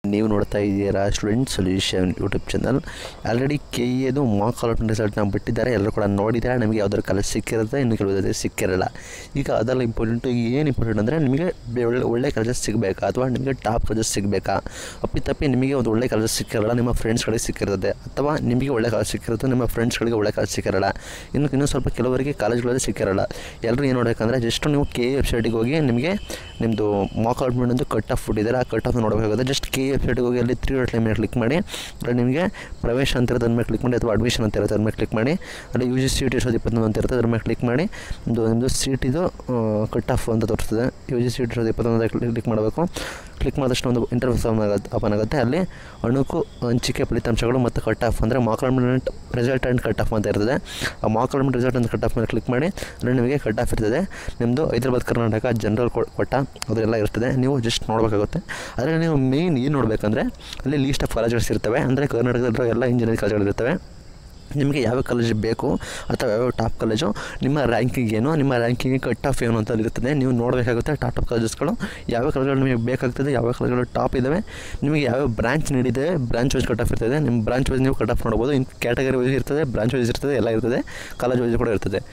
ನೀವು ನೋಡ್ತಾ ಇದ್ದೀರಾ student solution YouTube channel already K ಎದು ಮಾಕ್ ಅಲಾಟ್ಮೆಂಟ್ ರಿಸಲ್ಟ್ನ ಬಿಟ್ಟಿದ್ದಾರೆ ಎಲ್ಲರೂ ಕೂಡ ನೋಡಿದ್ದಾರೆ ನಿಮಗೆ ಯಾವ್ದಾದ್ರು ಕಾಲೇಜ್ ಸಿಕ್ಕಿರುತ್ತೆ ಇನ್ನು ಕೆಲವು ಸಿಕ್ಕಿರಲ್ಲ ಈಗ ಅದೆಲ್ಲ ಇಂಪಾರ್ಟೆಂಟು ಏನು ಇಂಪಾರ್ಟೆಂಟ್ ಅಂದರೆ ನಿಮಗೆ ಬೆ- ಒಳ್ಳೆ ಒಳ್ಳೆ ಕಾಲೇಜಸ್ ಸಿಗಬೇಕಾ ಅಥವಾ ನಿಮಗೆ ಟಾಪ್ ಕಾಲೇಜಸ್ ಸಿಗಬೇಕಾ ಅಪ್ಪಿತಪ್ಪಿ ನಿಮಗೆ ಒಂದು ಒಳ್ಳೆ ಕಾಲೇಜ್ ಸಿಕ್ಕಿರಲ್ಲ ನಿಮ್ಮ ಫ್ರೆಂಡ್ಸ್ಗಳಿಗೆ ಸಿಕ್ಕಿರುತ್ತೆ ಅಥವಾ ನಿಮಗೆ ಒಳ್ಳೆ ಕಾಲೇಜ್ ಸಿಕ್ಕಿರುತ್ತೆ ನಿಮ್ಮ ಫ್ರೆಂಡ್ಸ್ಗಳಿಗೆ ಒಳ್ಳೆ ಕಾಲೇಜ್ ಸಿಕ್ಕಿರಲ್ಲ ಇನ್ನು ಇನ್ನೂ ಸ್ವಲ್ಪ ಕೆಲವರಿಗೆ ಕಾಲೇಜ್ಗಳಲ್ಲಿ ಸಿಕ್ಕಿರಲ್ಲ ಎಲ್ಲರೂ ಏನು ನೋಡಬೇಕಂದ್ರೆ ಜಸ್ಟ್ ನೀವು ಕೆ ವೆಬ್ಸೈಟಿಗೆ ಹೋಗಿ ನಿಮಗೆ ನಿಮ್ಮದು ಮಾಕ್ ಅಲಾಟ್ಮೆಂಟ್ ಒಂದು ಕಟ್ ಆಫ್ ಫುಡ್ ಆ ಕಟ್ ಆಫ್ ನೋಡಬೇಕಾಗುತ್ತೆ ಜಸ್ಟ್ ಕೆ ವೆಬ್ಸೈಟ್ಗೆ ಹೋಗಿ ಅಲ್ಲಿ ತ್ರೀ ಡಾಟ್ ಮೇಲೆ ಕ್ಲಿಕ್ ಮಾಡಿ ಅಲ್ಲಿ ನಿಮಗೆ ಪ್ರವೇಶ ಅಂತ ಇರೋದ್ರ ಮೇಲೆ ಕ್ಲಿಕ್ ಮಾಡಿ ಅಥವಾ ಅಡ್ಮಿಷನ್ ಅಂತ ಇರುತ್ತೆ ಅದ್ರ ಮೇಲೆ ಕ್ಲಿಕ್ ಮಾಡಿ ಅಲ್ಲಿ ಯು ಜಿ ಸಿ ಟಿ ಇರೋದು ಇಪ್ಪತ್ತೊಂದು ಅಂತ ಇರುತ್ತೆ ಅದ್ರ ಮೇಲೆ ಕ್ಲಿಕ್ ಮಾಡಿ ನಿಮ್ಮದು ನಿಮ್ಮದು ಸೀಟ್ ಇದು ಕಟ್ ಆಫ್ ಅಂತ ತೋರಿಸ್ತದೆ ಯು ಜಿ ಸಿ ಟಿ ಇರೋದು ಇಪ್ಪತ್ತೊಂದು ಕ್ಲಿಕ್ ಮಾಡಬೇಕು ಕ್ಲಿಕ್ ಮಾಡಿದ ತಕ್ಷಣ ಒಂದು ಇಂಟರ್ವ್ಯೂಸ್ ಓಪನ್ ಆಗುತ್ತೆ ಅಲ್ಲಿ ಅಣುಕು ಹಂಚಿಕೆ ಫಲಿತಾಂಶಗಳು ಮತ್ತು ಕಟ್ ಆಫ್ ಅಂದರೆ mock allotment result and cut off ಅಂತ ಇರ್ತದೆ ಆ ಮಾಕ್ ಅಲಾಟ್ಮೆಂಟ್ ರಿಸಲ್ಟ್ ಅಂತ ಕಟ್ ಆಫ್ ಮೇಲೆ ಕ್ಲಿಕ್ ಮಾಡಿ ಅಲ್ಲಿ ನಿಮಗೆ ಕಟ್ ಆಫ್ ಇರ್ತದೆ ನಿಮ್ಮದು ಹೈದರಾಬಾದ್ ಕರ್ನಾಟಕ ಜನರಲ್ ಕೊಟ್ಟ ಅದೆಲ್ಲ ಇರ್ತದೆ ನೀವು ಜಸ್ಟ್ ನೋಡಬೇಕಾಗುತ್ತೆ ಆದರೆ ನೀವು ಮೇಯ್ನ್ ಏನು ನೋಡಬೇಕಂದ್ರೆ ಅಲ್ಲಿ ಲೀಸ್ಟ್ ಆಫ್ ಕಾಲೇಜಸ್ ಇರ್ತವೆ ಅಂದರೆ ಕರ್ನಾಟಕದಲ್ಲಿರೋ ಎಲ್ಲ ಇಂಜಿನಿಯರಿಂಗ್ ಕಾಲೇಜುಗಳಿರ್ತವೆ ನಿಮಗೆ ಯಾವ ಕಾಲೇಜ್ ಬೇಕು ಅಥವಾ ಯಾವ್ಯಾವ ಟಾಪ್ ಕಾಲೇಜು ನಿಮ್ಮ ರ್ಯಾಂಕಿಂಗ್ ಏನು ನಿಮ್ಮ ರ್ಯಾಂಕಿಂಗ್ ಕಟ್ ಆಫ್ ಏನು ಅಂತ ಅಲ್ಲಿ ಇರ್ತದೆ ನೀವು ನೋಡಬೇಕಾಗುತ್ತೆ ಟಾಪ್ ಟಾಪ್ ಕಾಲೇಜಸ್ಗಳು ಯಾವ ಕಾಲೇಜ್ಗಳು ನಿಮಗೆ ಬೇಕಾಗ್ತದೆ ಯಾವ ಕಾಲೇಜ್ಗಳು ಟಾಪ್ ಇದ್ದಾವೆ ನಿಮಗೆ ಯಾವ್ಯಾವ ಬ್ರಾಂಚ್ ನೀಡಿದೆ ಬ್ರಾಂಚ್ ವೈಸ್ ಕಟ್ ಆಫ್ ಇರ್ತದೆ ನಿಮ್ಮ ಬ್ರಾಂಚ್ ವೈಸ್ ನೀವು ಕಟ್ ಆಫ್ ನೋಡ್ಬೋದು ಇನ್ ಕ್ಯಾಟಗರಿ ವೈಸ್ ಇರ್ತದೆ ಬ್ರಾಂಚ್ ವೈಸ್ ಇರ್ತದೆ ಎಲ್ಲ ಇರ್ತದೆ ಕಾಲೇಜ್ ವೈಸ್ ಕೂಡ ಇರ್ತದೆ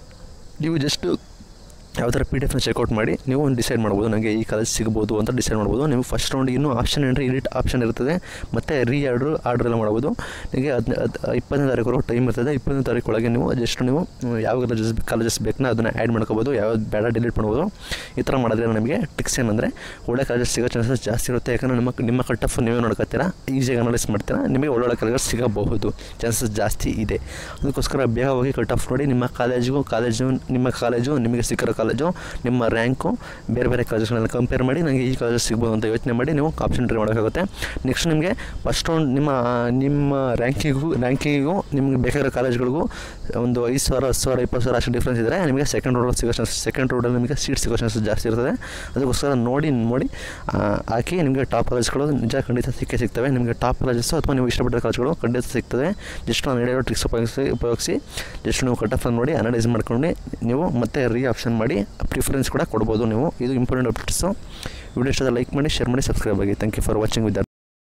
ನೀವು ಜಸ್ಟು ಯಾವ ಥರ ಪಿ ಡಿ ಎಫ್ನ ಚೆಕ್ಔಟ್ ಮಾಡಿ ನೀವು ಡಿಸೈಡ್ ಮಾಡ್ಬೋದು ನನಗೆ ಈ ಕಾಲೇಜ್ ಸಿಗ್ಬೋದು ಅಂತ ಡಿಸೈಡ್ ಮಾಡ್ಬೋದು ನೀವು ಫಸ್ಟ್ ರೌಂಡ್ ಇನ್ನೂ ಆಪ್ಷನ್ ಎಂಟ್ರಿ ಎಡಿಟ್ ಆಪ್ಷನ್ ಇರ್ತದೆ ಮತ್ತು ರೀ ಆರ್ಡ್ರು ಆರ್ಡ್ರ್ ಎಲ್ಲ ಮಾಡ್ಬೋದು ನಿಮಗೆ ಹದಿನ ಇಪ್ಪತ್ತನೇ ತಾರೀಕು ಟೈಮ್ ಇರ್ತದೆ ಇಪ್ಪತ್ತನೇ ತಾರೀಕು ಒಳಗೆ ನೀವು ಜಸ್ಟ್ ನೀವು ಯಾವ ಕಾಲೇಜಸ್ ಕಾಲೇಜಸ್ ಬೇಕನ್ನ ಅದನ್ನು ಆ್ಯಡ್ ಮಾಡ್ಕೋಬೋದು ಯಾವ್ದು ಬೇಡ ಡಿಲೀಟ್ ಮಾಡ್ಬೋದು ಈ ಥರ ಮಾಡಿದ್ರೆ ನಿಮಗೆ ಟಿಕ್ಸ್ ಏನಂದರೆ ಒಳ್ಳೆ ಕಾಲೇಜಸ್ ಸಿಗೋ ಚಾನ್ಸಸ್ ಜಾಸ್ತಿ ಇರುತ್ತೆ ಯಾಕಂದರೆ ನಿಮ್ಮ ನಿಮ್ಮ ಕಟ್ ಆಫ್ ನೀವೇ ನೋಡ್ಕೊತೀರಾ ಈಸಿಯಾಗಿ ಅನಲೈಸ್ ಮಾಡ್ತೀರಾ ನಿಮಗೆ ಒಳ್ಳೊಳ್ಳೆ ಕಾಲೇಜಸ್ ಸಿಗಬಹುದು ಚಾನ್ಸಸ್ ಜಾಸ್ತಿ ಇದೆ ಅದಕ್ಕೋಸ್ಕರ ಬೇಗ ಹೋಗಿ ಕಟ್ ಆಫ್ ನೋಡಿ ನಿಮ್ಮ ಕಾಲೇಜಿಗೂ ಕಾಲೇಜು ನಿಮ್ಮ ಕಾಲೇಜು ನಿಮಗೆ ಸಿಕ್ಕಿರೋ ಕಾಲೇಜು ನಿಮ್ಮ ರ್ಯಾಂಕು ಬೇರೆ ಬೇರೆ ಕಾಲೇಜಸ್ಗಳನ್ನ ಕಂಪೇರ್ ಮಾಡಿ ನನಗೆ ಈ ಕಾಲೇಜಸ್ ಸಿಗ್ಬೋದು ಅಂತ ಯೋಚನೆ ಮಾಡಿ ನೀವು ಆಪ್ಷನ್ ಟ್ರೈ ಮಾಡೋಕ್ಕಾಗುತ್ತೆ ನೆಕ್ಸ್ಟ್ ನಿಮಗೆ ಫಸ್ಟ್ ರೌಂಡ್ ನಿಮ್ಮ ನಿಮ್ಮ ರ್ಯಾಂಕಿಂಗಿಗೂ ರ್ಯಾಂಕಿಂಗಿಗೂ ನಿಮಗೆ ಬೇಕಾಗಿರೋ ಕಾಲೇಜ್ಗಳಿಗೂ ಒಂದು ಐದು ಸಾವಿರ ಹತ್ತು ಸಾವಿರ ಇಪ್ಪತ್ತು ಸಾವಿರ ಅಷ್ಟು ಡಿಫ್ರೆನ್ಸ್ ಇದ್ದರೆ ನಿಮಗೆ ಸೆಕೆಂಡ್ ರೌಂಡ್ ಸಿಗೋ ಚಾನ್ಸ್ ಸೆಕೆಂಡ್ ರೌಂಡಲ್ಲಿ ನಿಮಗೆ ಸೀಟ್ ಸಿಗೋ ಚಾನ್ಸಸ್ ಜಾಸ್ತಿ ಇರ್ತದೆ ಅದಕ್ಕೋಸ್ಕರ ನೋಡಿ ನೋಡಿ ಆ, ಹಾಕಿ ನಿಮಗೆ ಟಾಪ್ ಕಾಲೇಜ್ಗಳು ನಿಜ ಖಂಡಿತ ಸಿಕ್ಕೇ ಸಿಗ್ತವೆ ನಿಮಗೆ ಟಾಪ್ ಕಾಲೇಜಸ್ಸು ಅಥವಾ ನೀವು ಇಷ್ಟಪಟ್ಟ ಕಾಲೇಜ್ಗಳು ಖಂಡಿತ ಸಿಗ್ತದೆ ಜಸ್ಟ್ ನಾನು ಹೇಳಿರೋ ಟ್ರಿಕ್ಸ್ ಉಪಯೋಗಿಸಿ ಉಪಯೋಗಿಸಿ ಜಸ್ಟ್ ನೀವು ಕಟ್ ಆಫ್ ನೋಡಿ ಅನಲೈಸ್ ಮಾಡ್ಕೊಂಡು ನೀವು ಮತ್ತೆ ರೀ ಆಪ್ಷನ್ ಮಾಡಿ ಪ್ರಿಫರೆನ್ಸ್ ಕೂಡ ಕೊಡ್ಬೋದು ನೀವು ಇದು ಇಂಪಾರ್ಟೆಂಟ್ ಅಪ್ಡೇಟ್ಸು ವಿಡಿಯೋ ಇಷ್ಟದ ಲೈಕ್ ಮಾಡಿ ಶೇರ್ ಮಾಡಿ ಸಬ್ಸ್ಕ್ರೈಬ್ ಆಗಿ ಥ್ಯಾಂಕ್ ಯು ಫಾರ್ ವಾಚಿಂಗ್ ವಿದ್ಯಾರ್ಥಿ